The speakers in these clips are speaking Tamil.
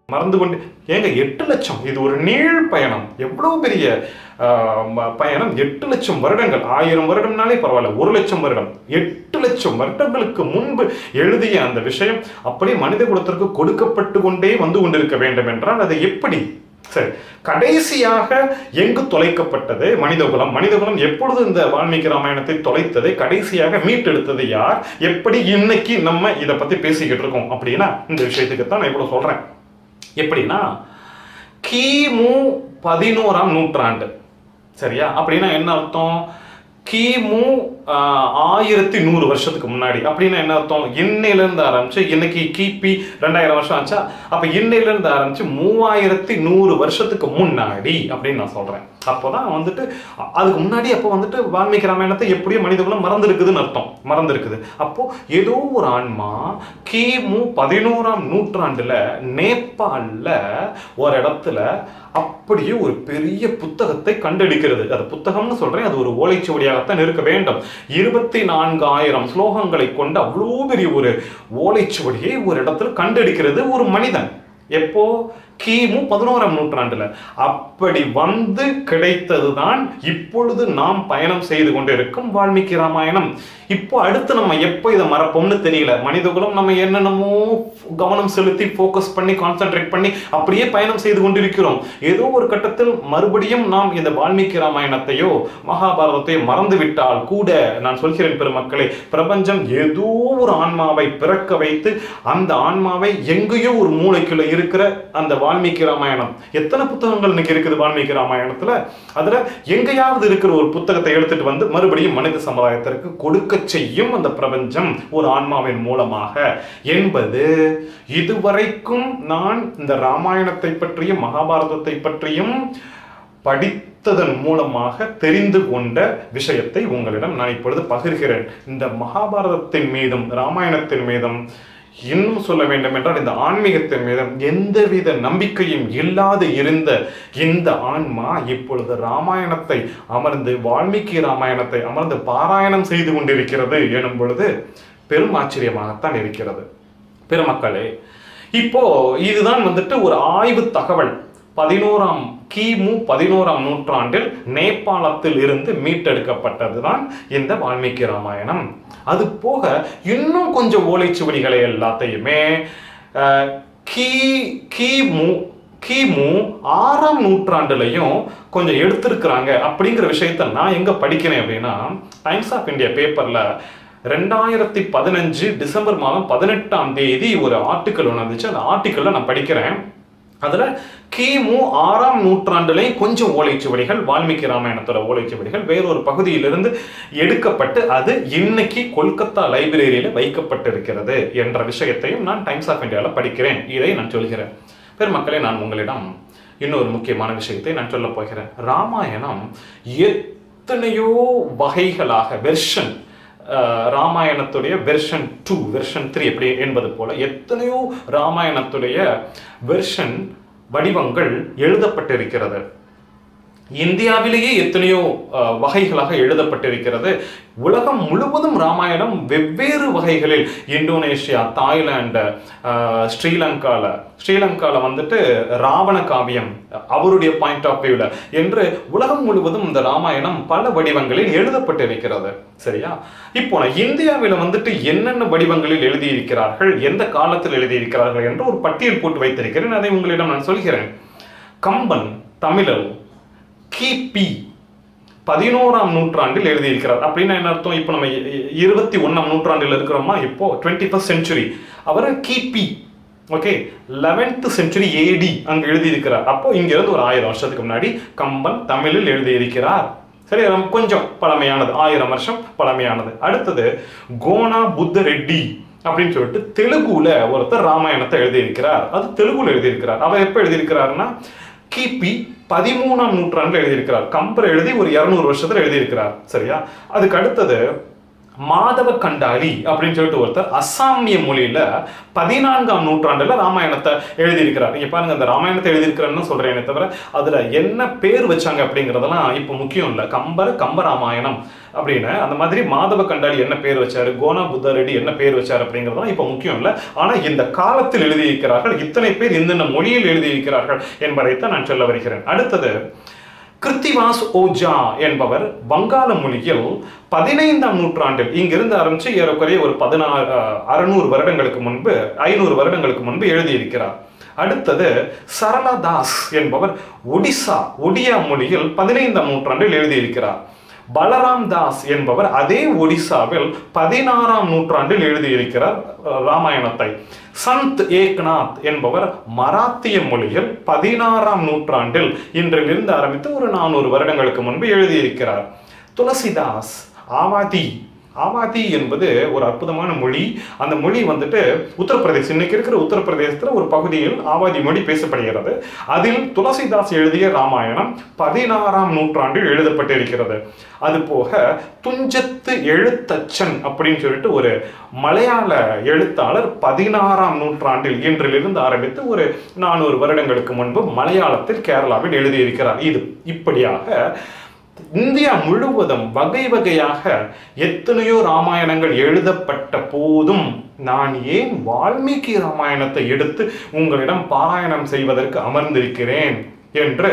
மறந்து கொண்டு ஏங்க எட்டு லட்சம் இது ஒரு நீள் பயணம் எவ்வளவு பெரிய ஆஹ், ம- பயணம் எட்டு லட்சம் வருடங்கள் ஆயிரம் வருடம்னாலே பரவாயில்ல ஒரு லட்சம் வருடம் எட்டு லட்சம் வருடங்களுக்கு முன்பு எழுதிய அந்த விஷயம் அப்படியே மனித குலத்திற்கு கொடுக்கப்பட்டு கொண்டே வந்து கொண்டிருக்க வேண்டும் என்றால் அது எப்படி சரி கடைசியாக எங்கு தொலைக்கப்பட்டது மனிதகுலம் மனிதகுலம் எப்பொழுது இந்த வால்மீகி ராமாயணத்தை தொலைத்தது கடைசியாக மீட்டெடுத்தது யார் எப்படி இன்னைக்கு நம்ம இதை பத்தி பேசிக்கிட்டு இருக்கோம் அப்படின்னா இந்த விஷயத்துக்கு தான் நான் இவ்வளவு சொல்றேன் எப்படின்னா கிமு பதினோராம் நூற்றாண்டு சரியா அப்படின்னா என்ன அர்த்தம் கிமு ஆஹ், ஆயிரத்தி நூறு வருஷத்துக்கு முன்னாடி அப்படின்னா என்ன அர்த்தம் இன்னையில இருந்து ஆரம்பிச்சு இன்னைக்கு கிபி ரெண்டாயிரம் வருஷம் ஆச்சா அப்ப இன்னையில இருந்து ஆரம்பிச்சு மூவாயிரத்தி நூறு வருஷத்துக்கு முன்னாடி அப்படின்னு நான் சொல்றேன் அப்போதான் வந்துட்டு அ- அதுக்கு முன்னாடி அப்போ வந்துட்டு வால்மீகி ராமாயணத்தை எப்படியோ மனிதகுலம் மறந்துருக்குதுன்னு அர்த்தம் மறந்துருக்குது அப்போ ஏதோ ஒரு ஆன்மா கிமு பதினோராம் நூற்றாண்டுல நேபாளில் ஒரு இடத்துல அப்படியே ஒரு பெரிய புத்தகத்தை கண்டெடுக்கிறது அது புத்தகம்னு சொல்றேன் அது ஒரு ஓலைச்சுவடியாகத்தான் இருக்க வேண்டும் இருபத்தி நான்காயிரம் ஸ்லோகங்களை கொண்ட அவ்வளோ பெரிய ஒரு ஓலைச்சுவடியை ஒரு இடத்துல கண்டெடுக்கிறது ஒரு மனிதன் எப்போ கிமு பதினோராம் நூற்றாண்டுல அப்படி வந்து கிடைத்ததுதான் இப்பொழுது நாம் பயணம் செய்து கொண்டிருக்கும் வால்மீகி ராமாயணம் இப்போ அடுத்து நம்ம எப்போ இதை மறப்போம்னு தெரியல மனிதகுலம் நம்ம என்னென்னமோ கவனம் செலுத்தி ஃபோக்கஸ் பண்ணி கான்சென்ட்ரேட் பண்ணி அப்படியே பயணம் செய்து கொண்டிருக்கிறோம் ஏதோ ஒரு கட்டத்தில் மறுபடியும் நாம் இந்த வால்மீகி ராமாயணத்தையோ மகாபாரதத்தையோ மறந்து விட்டால் கூட நான் சொல்கிறேன் பெருமக்களே பிரபஞ்சம் ஏதோ ஒரு ஆன்மாவை பிறக்க வைத்து அந்த ஆன்மாவை எங்கேயோ ஒரு மூளைக்குள்ள இருக்கிற அந்த வால்மீகி ராமாயணம் எத்தனை புத்தகங்கள் இன்னைக்கு இருக்குது வால்மீகி ராமாயணத்துல அதுல எங்கேயாவது இருக்கிற ஒரு புத்தகத்தை எடுத்துட்டு வந்து மறுபடியும் மனித சமுதாயத்திற்கு கொடுக்க செய்யும் அந்த பிரபஞ்சம் ஒரு ஆன்மாவின் மூலமாக என்பது இதுவரைக்கும் நான் இந்த ராமாயணத்தை பற்றியும் மகாபாரதத்தை பற்றியும் படித்ததன் மூலமாக தெரிந்து கொண்ட விஷயத்தை உங்களிடம் நான் இப்பொழுது பகிர்கிறேன் இந்த மகாபாரதத்தின் மீதும் ராமாயணத்தின் மீதும் இன்னும் சொல்ல வேண்டும் என்றால் இந்த ஆன்மீகத்தின் மீதும் எந்தவித நம்பிக்கையும் இல்லாது இருந்த இந்த ஆன்மா இப்பொழுது ராமாயணத்தை அமர்ந்து வால்மீகி ராமாயணத்தை அமர்ந்து பாராயணம் செய்து கொண்டிருக்கிறது எனும் பொழுது பெரும் ஆச்சரியமாகத்தான் இருக்கிறது பெருமக்களே இப்போ இதுதான் வந்துட்டு ஒரு ஆய்வு தகவல் பதினோராம் கிமு பதினோராம் நூற்றாண்டில் நேபாளத்தில் இருந்து மீட்டெடுக்கப்பட்டதுதான் இந்த வால்மீகி ராமாயணம் அது போக இன்னும் கொஞ்சம் ஓலைச்சுவடிகளை எல்லாத்தையுமே அஹ், கி கிமு கிமு ஆறாம் நூற்றாண்டுலையும் கொஞ்சம் எடுத்திருக்கிறாங்க அப்படிங்கிற விஷயத்த நான் எங்க படிக்கிறேன் அப்படின்னா டைம்ஸ் ஆஃப் இந்தியா பேப்பர்ல ரெண்டாயிரத்தி பதினஞ்சு டிசம்பர் மாதம் பதினெட்டாம் தேதி ஒரு ஆர்டிக்கல் ஒன்று வந்துச்சு அந்த ஆர்டிக்கல்ல நான் படிக்கிறேன் அதுல கிமு ஆறாம் நூற்றாண்டுலையும் கொஞ்சம் ஓலைச்சுவடிகள் வால்மீகி ராமாயணத்தோட ஓலைச்சுவடிகள் வேறொரு பகுதியிலிருந்து எடுக்கப்பட்டு அது இன்னைக்கு கொல்கத்தா லைப்ரரியில வைக்கப்பட்டிருக்கிறது என்ற விஷயத்தையும் நான் டைம்ஸ் ஆஃப் இந்தியாவில் படிக்கிறேன் இதை நான் சொல்கிறேன் பெருமக்களே நான் உங்களிடம் இன்னொரு முக்கியமான விஷயத்தை நான் சொல்ல போகிறேன் ராமாயணம் எத்தனையோ வகைகளாக வெர்ஷன் ராமாயணத்துடைய வெர்ஷன் டூ வெர்ஷன் த்ரீ எப்படி என்பது போல எத்தனையோ ராமாயணத்துடைய வெர்ஷன் வடிவங்கள் எழுதப்பட்டிருக்கிறது இந்தியாவிலேயே எத்தனையோ அஹ், வகைகளாக எழுதப்பட்டிருக்கிறது உலகம் முழுவதும் ராமாயணம் வெவ்வேறு வகைகளில் இந்தோனேஷியா தாய்லாந்து அஹ், ஸ்ரீலங்கால ஸ்ரீலங்கால வந்துட்டு ராவண காவியம் அவருடைய பாயிண்ட் ஆஃப் வியூல என்று உலகம் முழுவதும் இந்த ராமாயணம் பல வடிவங்களில் எழுதப்பட்டிருக்கிறது சரியா இப்போ நான் இந்தியாவில் வந்துட்டு என்னென்ன வடிவங்களில் எழுதியிருக்கிறார்கள் எந்த காலத்தில் எழுதியிருக்கிறார்கள் என்று ஒரு பட்டியல் போட்டு வைத்திருக்கிறேன் அதை உங்களிடம் நான் சொல்கிறேன் கம்பன் தமிழர் கிபி பதினோராம் நூற்றாண்டில் எழுதியிருக்கிறார் அப்படின்னா என்ன அர்த்தம் இப்போ நம்ம இ- இ- இருபத்தி ஒண்ணாம் நூற்றாண்டில் இருக்கிறோமா இப்போ டுவெண்ட்டி ஃபர்ஸ்ட் செஞ்சுரி அவர் கிபி ஓகே லெவன்த் செஞ்சுரி ஏடி அங்க எழுதியிருக்கிறார் அப்போ இங்க இருந்து ஒரு ஆயிரம் வருஷத்துக்கு முன்னாடி கம்பன் தமிழில் எழுதியிருக்கிறார் சரி அது கொஞ்சம் பழமையானது ஆயிரம் வருஷம் பழமையானது அடுத்தது கோனா புத்த ரெட்டி அப்படின்னு சொல்லிட்டு தெலுங்குல ஒருத்தர் ராமாயணத்தை எழுதியிருக்கிறார் அது தெலுங்குல எழுதியிருக்கிறார் அவர் எப்ப எழுதியிருக்கிறாருன்னா கிபி பதிமூணாம் நூற்றாண்டுல எழுதியிருக்கிறார் கம்பர் எழுதி ஒரு இருநூறு வருஷத்துல எழுதியிருக்கிறார் சரியா அதுக்கு அடுத்தது மாதவ கண்டாரி அப்படின்னு சொல்லிட்டு ஒருத்தர் அசாமிய மொழியில பதினான்காம் நூற்றாண்டுல ராமாயணத்தை எழுதியிருக்கிறார் நீங்க பாருங்க அந்த ராமாயணத்தை எழுதியிருக்கிறேன்னு சொல்றேனே தவிர அதுல என்ன பேர் வச்சாங்க அப்படிங்கறதெல்லாம் இப்போ முக்கியம் இல்லை கம்பர் கம்ப ராமாயணம் அப்படின்னு அந்த மாதிரி மாதவ கண்டாரி என்ன பேர் வச்சாரு கோனா புத்த ரெட்டி என்ன பேர் வச்சாரு அப்படிங்கறதெல்லாம் இப்போ முக்கியம் இல்லை ஆனா இந்த காலத்தில் எழுதியிருக்கிறார்கள் இத்தனை பேர் இந்த மொழியில் எழுதியிருக்கிறார்கள் என்பதைத்தான் நான் சொல்ல வருகிறேன் அடுத்தது கிருத்திவாஸ் ஓஜா என்பவர் வங்காள மொழியில் பதினைந்தாம் நூற்றாண்டில் இங்கிருந்து ஆரம்பிச்சு ஏறக்குறைய ஒரு பதினாறு அறுநூறு வருடங்களுக்கு முன்பு ஐநூறு வருடங்களுக்கு முன்பு எழுதியிருக்கிறார் அடுத்தது சரளதாஸ் என்பவர் ஒடிசா ஒடியா மொழியில் பதினைந்தாம் நூற்றாண்டில் எழுதியிருக்கிறார் பலராம் தாஸ் என்பவர் அதே ஒடிசாவில் பதினாறாம் நூற்றாண்டில் எழுதியிருக்கிறார் அஹ், ராமாயணத்தை சந்த் ஏக்நாத் என்பவர் மராத்திய மொழியில் பதினாறாம் நூற்றாண்டில் இன்றிலிருந்து ஆரம்பித்து ஒரு நானூறு வருடங்களுக்கு முன்பு எழுதியிருக்கிறார் துளசிதாஸ் ஆவாதி ஆவாதி என்பது ஒரு அற்புதமான மொழி அந்த மொழி வந்துட்டு உத்தரப்பிரதேசம் இன்னைக்கு இருக்கிற உத்தரப்பிரதேசத்தில் ஒரு பகுதியில் ஆவாதி மொழி பேசப்படுகிறது அதில் துளசிதாஸ் எழுதிய ராமாயணம் பதினாறாம் நூற்றாண்டில் எழுதப்பட்டிருக்கிறது அது போக துஞ்சத்து எழுத்தச்சன் அப்படின்னு சொல்லிட்டு ஒரு மலையாள எழுத்தாளர் பதினாறாம் நூற்றாண்டில் இன்றிலிருந்து ஆரம்பித்து ஒரு நானூறு வருடங்களுக்கு முன்பு மலையாளத்தில் கேரளாவில் எழுதியிருக்கிறார் இது இப்படியாக இந்தியா முழுவதும் வகை வகையாக எத்தனையோ ராமாயணங்கள் எழுதப்பட்ட போதும் நான் ஏன் வால்மீகி ராமாயணத்தை எடுத்து உங்களிடம் பாராயணம் செய்வதற்கு அமர்ந்திருக்கிறேன் என்று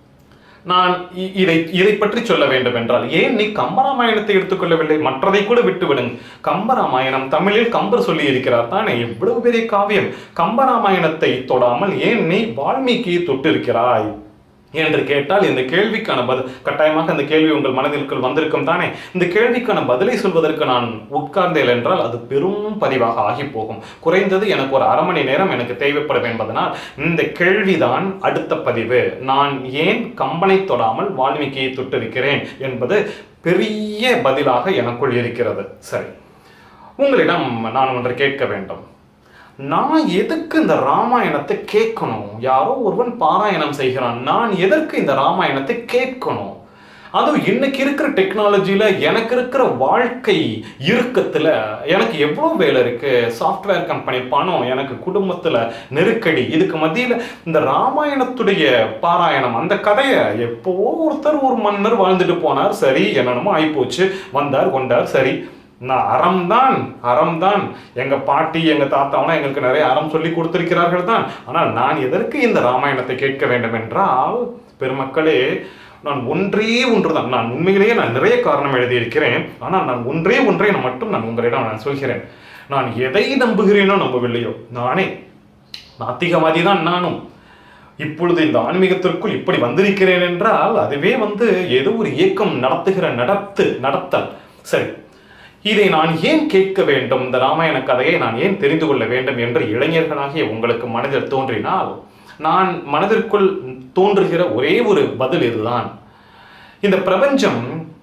நான் இ- இதை இதை பற்றி சொல்ல வேண்டும் என்றால் ஏன் நீ கம்பராமாயணத்தை எடுத்துக்கொள்ளவில்லை மற்றதை கூட விட்டு விடுங்க கம்பராமாயணம் தமிழில் கம்பர் சொல்லி இருக்கிறார் தானே எவ்வளவு பெரிய காவியம் கம்பராமாயணத்தை தொடாமல் ஏன் நீ வால்மீகியை தொட்டு இருக்கிறாய் என்று கேட்டால் இந்த கேள்விக்கான பதில் கட்டாயமாக இந்த கேள்வி உங்கள் மனதிற்குள் வந்திருக்கும் தானே இந்த கேள்விக்கான பதிலை சொல்வதற்கு நான் உட்கார்ந்தேன் என்றால் அது பெரும் பதிவாக ஆகி போகும் குறைந்தது எனக்கு ஒரு அரை மணி நேரம் எனக்கு தேவைப்படும் என்பதனால் இந்த கேள்விதான் அடுத்த பதிவு நான் ஏன் கம்பனை தொடாமல் வால்மீகியை தொட்டிருக்கிறேன் என்பது பெரிய பதிலாக எனக்குள் இருக்கிறது சரி உங்களிடம் நான் ஒன்று கேட்க வேண்டும் நான் எதுக்கு இந்த ராமாயணத்தை கேட்கணும் யாரோ ஒருவன் பாராயணம் செய்கிறான் நான் எதற்கு இந்த ராமாயணத்தை கேட்கணும் அதுவும் இன்னைக்கு இருக்கிற டெக்னாலஜியில எனக்கு இருக்கிற வாழ்க்கை இறுக்கத்துல எனக்கு எவ்வளோ வேலை இருக்கு சாஃப்ட்வேர் கம்பெனி பணம் எனக்கு குடும்பத்துல நெருக்கடி இதுக்கு மத்தியில இந்த ராமாயணத்துடைய பாராயணம் அந்த கதையை எப்போ ஒருத்தர் ஒரு மன்னர் வாழ்ந்துட்டு போனார் சரி என்னென்னமோ ஆயிப்போச்சு வந்தார் கொண்டார் சரி நான் அறம்தான் அறம்தான் எங்க பாட்டி எங்க தாத்தாவெல்லாம் எங்களுக்கு நிறைய அறம் சொல்லி கொடுத்திருக்கிறார்கள் தான் ஆனால் நான் எதற்கு இந்த ராமாயணத்தை கேட்க வேண்டும் என்றால் பெருமக்களே நான் ஒன்றே ஒன்று தான் நான் உண்மையிலேயே நான் நிறைய காரணம் எழுதியிருக்கிறேன் ஆனால் நான் ஒன்றே ஒன்றை நான் மட்டும் நான் உங்களிடம் நான் சொல்கிறேன் நான் எதை நம்புகிறேனோ நம்பவில்லையோ நானே நாத்திகவாதி தான் நானும் இப்பொழுது இந்த ஆன்மீகத்திற்குள் இப்படி வந்திருக்கிறேன் என்றால் அதுவே வந்து ஏதோ ஒரு இயக்கம் நடத்துகிற நடத்து நடத்தல் சரி இதை நான் ஏன் கேட்க வேண்டும் இந்த ராமாயண கதையை நான் ஏன் தெரிந்து கொள்ள வேண்டும் என்று இளைஞர்களாகிய உங்களுக்கு மனதில் தோன்றினால் நான் மனதிற்குள் தோன்றுகிற ஒரே ஒரு பதில் இதுதான் இந்த பிரபஞ்சம்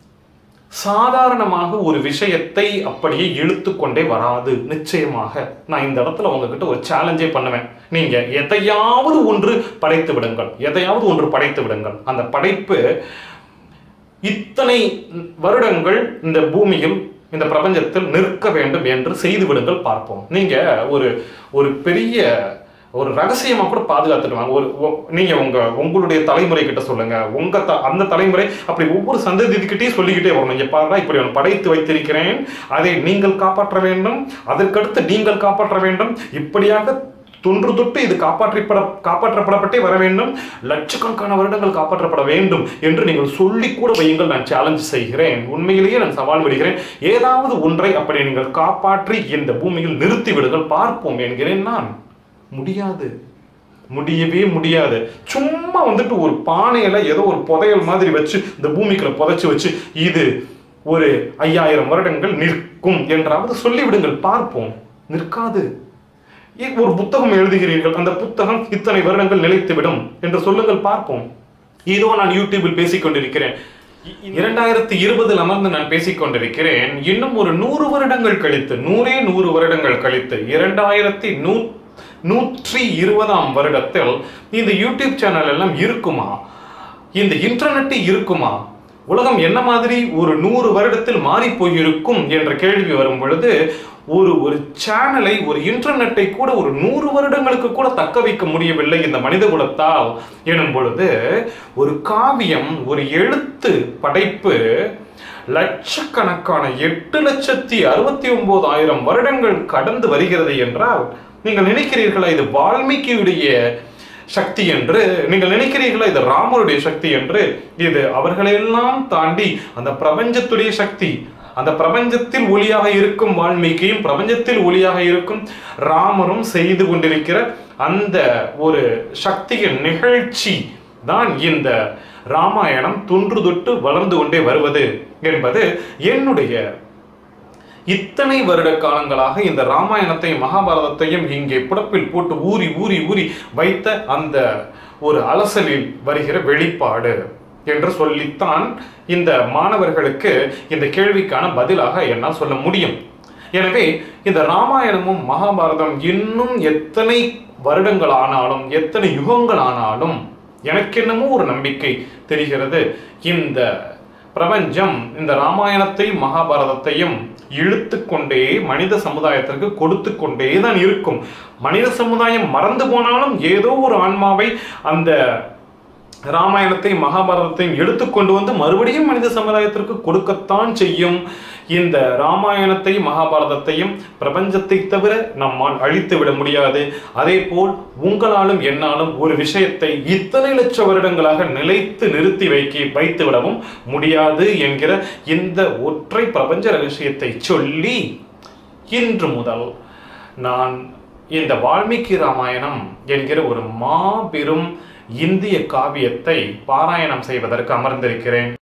சாதாரணமாக ஒரு விஷயத்தை அப்படியே இழுத்து கொண்டே வராது நிச்சயமாக நான் இந்த இடத்துல உங்ககிட்ட ஒரு சேலஞ்சே பண்ணுவேன் நீங்க எதையாவது ஒன்று படைத்து விடுங்கள் எதையாவது ஒன்று படைத்து விடுங்கள் அந்த படைப்பு இத்தனை வருடங்கள் இந்த பூமியில் இந்த பிரபஞ்சத்தில் நிற்க வேண்டும் என்று செய்து விடுங்கள் பார்ப்போம் நீங்க ஒரு ஒரு பெரிய ஒரு ரகசியமா கூட பாதுகாத்துட்டு வாங்க ஒரு ஒ- நீங்க உங்க உங்களுடைய தலைமுறை கிட்ட சொல்லுங்க உங்க த- அந்த தலைமுறை அப்படி ஒவ்வொரு சந்ததிக்கிட்டே சொல்லிக்கிட்டே வரணும் இங்க பாருடா இப்படி ஒன்று படைத்து வைத்திருக்கிறேன் அதை நீங்கள் காப்பாற்ற வேண்டும் அதற்கடுத்து நீங்கள் காப்பாற்ற வேண்டும் இப்படியாக தொன்று தொட்டு இது காப்பாற்றப்பட காப்பாற்றப்படப்பட்டே வர வேண்டும் லட்சக்கணக்கான வருடங்கள் காப்பாற்றப்பட வேண்டும் என்று நீங்கள் சொல்லி கூட வையுங்கள் நான் சேலஞ்ச் செய்கிறேன் உண்மையிலேயே நான் சவால் விடுகிறேன் ஏதாவது ஒன்றை அப்படி நீங்கள் காப்பாற்றி இந்த பூமியில் நிறுத்தி விடுங்கள் பார்ப்போம் என்கிறேன் நான் முடியாது முடியவே முடியாது சும்மா வந்துட்டு ஒரு பானையில ஏதோ ஒரு புதையல் மாதிரி வச்சு இந்த பூமிக்குள்ள புதைச்சு வச்சு இது ஒரு ஐயாயிரம் வருடங்கள் நிற்கும் என்றாவது சொல்லிவிடுங்கள் பார்ப்போம் நிற்காது இ- ஒரு புத்தகம் எழுதுகிறீர்கள் அந்த புத்தகம் இத்தனை வருடங்கள் நிலைத்துவிடும் என்று சொல்லுங்கள் பார்ப்போம் இதோ நான் யூடியூபில் பேசிக் கொண்டிருக்கிறேன் இ- இரண்டாயிரத்தி இருபதில் அமர்ந்து நான் பேசிக் கொண்டிருக்கிறேன் இன்னும் ஒரு நூறு வருடங்கள் கழித்து நூறே நூறு வருடங்கள் கழித்து இரண்டாயிரத்தி நூ நூற்றி இருபதாம் வருடத்தில் இந்த யூடியூப் சேனல் எல்லாம் இருக்குமா இந்த இன்டர்நெட் இருக்குமா உலகம் என்ன மாதிரி ஒரு நூறு வருடத்தில் மாறி போயிருக்கும் என்ற கேள்வி வரும் பொழுது ஒரு ஒரு சேனலை ஒரு இன்டர்நெட்டை கூட ஒரு நூறு வருடங்களுக்கு கூட தக்க வைக்க முடியவில்லை இந்த மனித குலத்தால் எனும் பொழுது ஒரு காவியம் ஒரு எழுத்து படைப்பு லட்சக்கணக்கான எட்டு லட்சத்தி அறுபத்தி ஒன்பதாயிரம் வருடங்கள் கடந்து வருகிறது என்றால் நீங்கள் நினைக்கிறீர்களா இது வால்மீகியுடைய சக்தி என்று நீங்கள் நினைக்கிறீர்களா இது ராமருடைய சக்தி என்று இது அவர்களெல்லாம் தாண்டி அந்த பிரபஞ்சத்துடைய சக்தி அந்த பிரபஞ்சத்தில் ஒளியாக இருக்கும் வால்மீகியும் பிரபஞ்சத்தில் ஒளியாக இருக்கும் ராமரும் செய்து கொண்டிருக்கிற அந்த ஒரு சக்தியின் நிகழ்ச்சி தான் இந்த ராமாயணம் தொன்று தொட்டு வளர்ந்து கொண்டே வருவது என்பது என்னுடைய இத்தனை வருட காலங்களாக இந்த ராமாயணத்தையும் மகாபாரதத்தையும் இங்கே புடப்பில் போட்டு ஊறி ஊறி ஊறி வைத்த அந்த ஒரு அலசலில் வருகிற வெளிப்பாடு என்று சொல்லித்தான் இந்த மாணவர்களுக்கு இந்த கேள்விக்கான பதிலாக என்னால் சொல்ல முடியும் எனவே இந்த ராமாயணமும் மகாபாரதம் இன்னும் எத்தனை வருடங்கள் ஆனாலும் எத்தனை யுகங்கள் ஆனாலும் எனக்கென்னமோ ஒரு நம்பிக்கை தெரிகிறது இந்த பிரபஞ்சம் இந்த ராமாயணத்தையும் மகாபாரதத்தையும் இழுத்து கொண்டே மனித சமுதாயத்திற்கு கொடுத்து கொண்டே தான் இருக்கும் மனித சமுதாயம் மறந்து போனாலும் ஏதோ ஒரு ஆன்மாவை அந்த ராமாயணத்தையும் மகாபாரதத்தையும் எடுத்துக்கொண்டு வந்து மறுபடியும் மனித சமுதாயத்திற்கு கொடுக்கத்தான் செய்யும் இந்த ராமாயணத்தையும் மகாபாரதத்தையும் பிரபஞ்சத்தை தவிர நம்மால் அழித்து விட முடியாது அதே போல் உங்களாலும் என்னாலும் ஒரு விஷயத்தை இத்தனை லட்ச வருடங்களாக நிலைத்து நிறுத்தி வைக்க வைத்து விடவும் முடியாது என்கிற இந்த ஒற்றை பிரபஞ்ச ரகசியத்தை சொல்லி இன்று முதல் நான் இந்த வால்மீகி ராமாயணம் என்கிற ஒரு மாபெரும் இந்திய காவியத்தை பாராயணம் செய்வதற்கு அமர்ந்திருக்கிறேன்